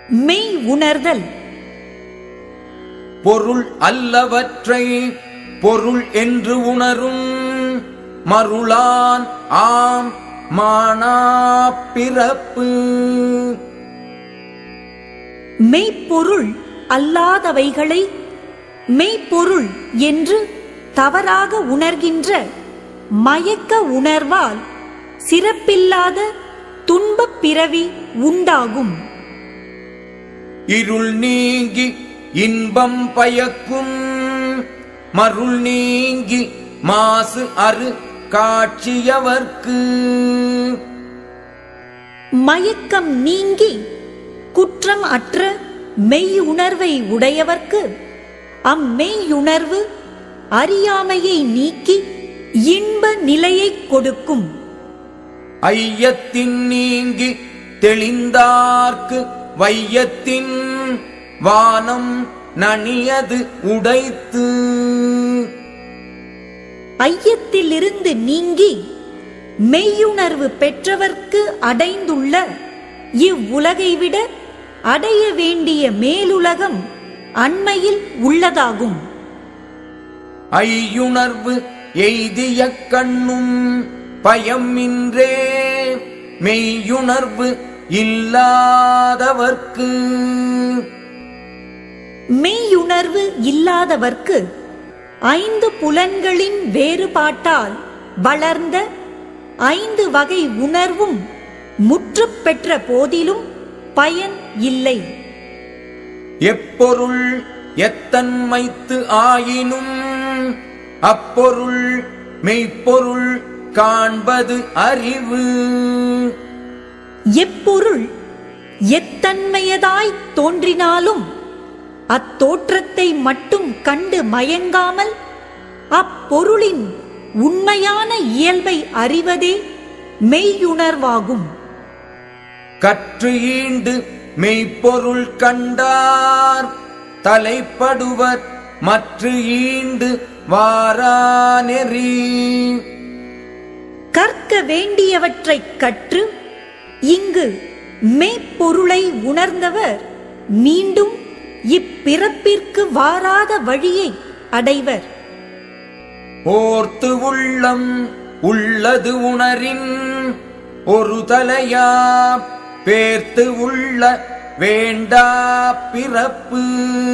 மெய் உணர்தல் பொருள் அல்லவற்றை பொருள் என்று உணரும் மருளான் ஆம் மானா பிறப்பு மெய்ப்பொருள் அல்லாதவைகளை மெய்ப்பொருள் என்று தவறாக உணர்கின்ற மயக்க உணர்வால் சிறப்பில்லாத துன்பப் பிறவி உண்டாகும் இருள் நீங்கி இன்பம் பயக்கும் மருள் நீங்கி மாசு அரு காட்சியவர்க்கு மயக்கம் நீங்கி குற்றம் அற்ற மெய் உணர்வை உடையவர்க்கு அம்மெய்யுணர்வு அறியாமையை நீக்கி இன்ப நிலையைக் கொடுக்கும் ஐயத்தின் நீங்கி தெளிந்தார்க்கு வையத்தின் வானம் நனியது உடைத்து ஐயத்திலிருந்து நீங்கி மெய்யுணர்வு பெற்றவர்க்கு அடைந்துள்ள இவ்வுலகை விட அடைய வேண்டிய மேலுலகம் அண்மையில் உள்ளதாகும் ஐயுணர்வு எய்திய கண்ணும் பயமின்றே மெய்யுணர்வு இல்லாதவர்க்கு மெய்யுணர்வு இல்லாதவர்க்கு ஐந்து புலன்களின் வேறுபாட்டால் வளர்ந்த ஐந்து வகை உணர்வும் முற்றுப் பெற்ற போதிலும் பயன் இல்லை எப்பொருள் எத்தன்மைத்து ஆயினும் அப்பொருள் மெய்ப்பொருள் காண்பது அறிவு எப்பொருள் எத்தன்மையதாய் தோன்றினாலும் அத்தோற்றத்தை மட்டும் கண்டு மயங்காமல் அப்பொருளின் உண்மையான இயல்பை அறிவதே மெய்யுணர்வாகும் கற்று ஈண்டு மெய்ப்பொருள் கண்டார் தலைப்படுவர் மற்ற ஈண்டு வாரானெறி கற்க வேண்டியவற்றைக் கற்று இங்கு மெய்ப்பொருளை உணர்ந்தவர் மீண்டும் இப்பிறப்பிற்கு வாராத வழியை அடைவர் ஓர்த்து உள்ளம் உள்ளது உணரின் ஒரு தலையா பேர்த்து உள்ள வேண்டா பிறப்பு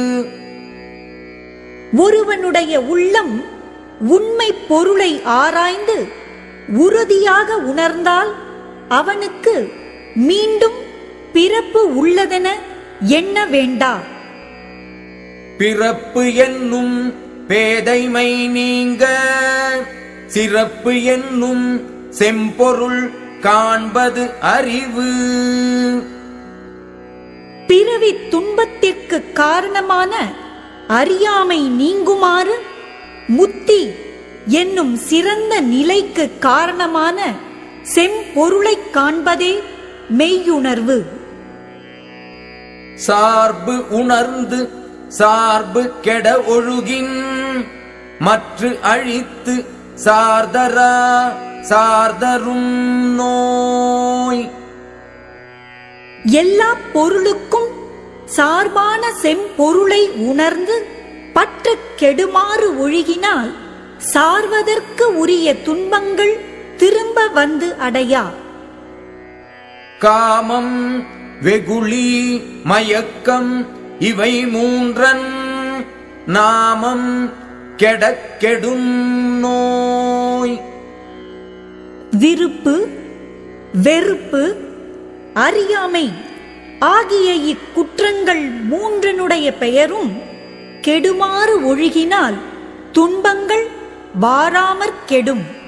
ஒருவனுடைய உள்ளம் உண்மை பொருளை ஆராய்ந்து உறுதியாக உணர்ந்தால் அவனுக்கு மீண்டும் பிறப்பு உள்ளதென எண்ண வேண்டா பிறப்பு என்னும் பேதைமை நீங்க சிறப்பு என்னும் செம்பொருள் காண்பது அறிவு பிறவி துன்பத்திற்கு காரணமான அறியாமை நீங்குமாறு முத்தி என்னும் சிறந்த நிலைக்கு காரணமான செம்பொருளைக் காண்பதே மெய்யுணர்வு சார்பு உணர்ந்து சார்பு கெட ஒழுகின் மற்ற அழித்து சார்தரா சார்தரும் நோய் எல்லா பொருளுக்கும் சார்பான செம்பொருளை உணர்ந்து பற்று கெடுமாறு ஒழுகினால் சார்வதற்கு உரிய துன்பங்கள் திரும்ப வந்து அடையா காமம் வெகுளி மயக்கம் இவை மூன்றன் நாமம் கெடக் கெடும் நோய் விருப்பு வெறுப்பு அறியாமை ஆகிய இக்குற்றங்கள் மூன்றனுடைய பெயரும் கெடுமாறு ஒழுகினால் துன்பங்கள் வாராமற் கெடும்